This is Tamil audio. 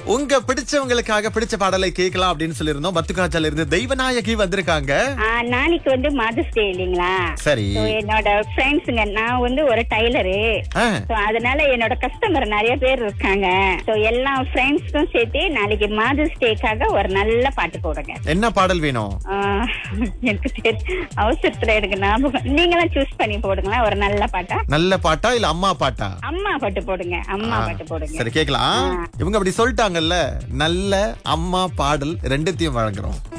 உங்க பிடிச்சவங்களுக்காக பிடிச்ச பாடலை கேட்கலாம் அப்படின்னு சொல்லியிருந்தோம் பத்துக்காச்சால இருந்து தெய்வநாயகி வந்திருக்காங்க ஆ, நாளைக்கு வந்து மதர்ஸ் டே இல்லைங்களா சரி So, என்னோட ஃப்ரெண்ட்ஸுங்க நான் வந்து ஒரு டைலரு ஆ, So, அதனால என்னோட கஸ்டமர் நிறைய பேர் இருக்காங்க சோ எல்லா ஃப்ரெண்ட்ஸ்க்கும் சேர்த்து நாளைக்கு மதர்ஸ் டேக்காக ஒரு நல்ல பாட்டு போடுங்க என்ன பாடல் வேணும் ஆ, எனக்கு தெரி- அவசரத்துல எனக்கு ஞாபகம் நீங்களும் சூஸ் பண்ணி போடுங்களேன் ஒரு நல்ல பாட்டா நல்ல பாட்டா இல்ல அம்மா பாட்டா அம்மா பாட்டு போடுங்க அம்மா ஆ, பாட்டு போடுங்க சரி கேக்கலாம் இவங்க அப்படி சொல்லிட்டாங்கல்ல நல்ல அம்மா பாடல் ரெண்டுத்தையும் வழங்குறோம்